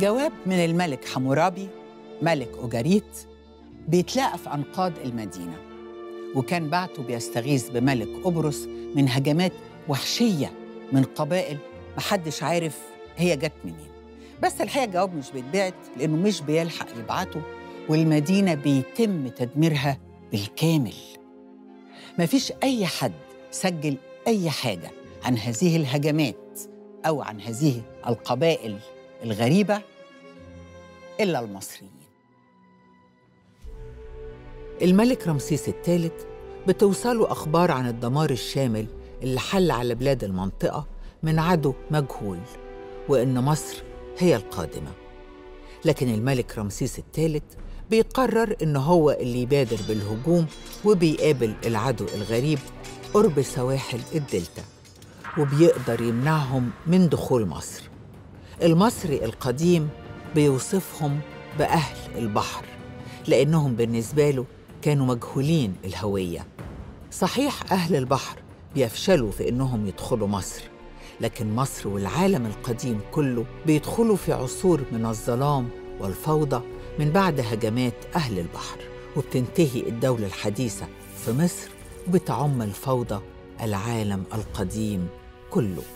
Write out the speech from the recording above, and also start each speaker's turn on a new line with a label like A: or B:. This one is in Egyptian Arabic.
A: جواب من الملك حمورابي ملك أوجاريت بيتلاقى في أنقاض المدينة وكان بعته بيستغيث بملك قبرص من هجمات وحشية من قبائل محدش عارف هي جت منين بس الحقيقة الجواب مش بيتبعت لأنه مش بيلحق يبعته والمدينة بيتم تدميرها بالكامل مفيش أي حد سجل أي حاجة عن هذه الهجمات أو عن هذه القبائل الغريبة إلا المصريين الملك رمسيس الثالث بتوصله أخبار عن الدمار الشامل اللي حل على بلاد المنطقة من عدو مجهول وإن مصر هي القادمة لكن الملك رمسيس الثالث بيقرر إن هو اللي يبادر بالهجوم وبيقابل العدو الغريب قرب سواحل الدلتا وبيقدر يمنعهم من دخول مصر المصري القديم بيوصفهم بأهل البحر لأنهم بالنسبة له كانوا مجهولين الهوية صحيح أهل البحر بيفشلوا في إنهم يدخلوا مصر لكن مصر والعالم القديم كله بيدخلوا في عصور من الظلام والفوضى من بعد هجمات أهل البحر وبتنتهي الدولة الحديثة في مصر وبتعم الفوضى العالم القديم كله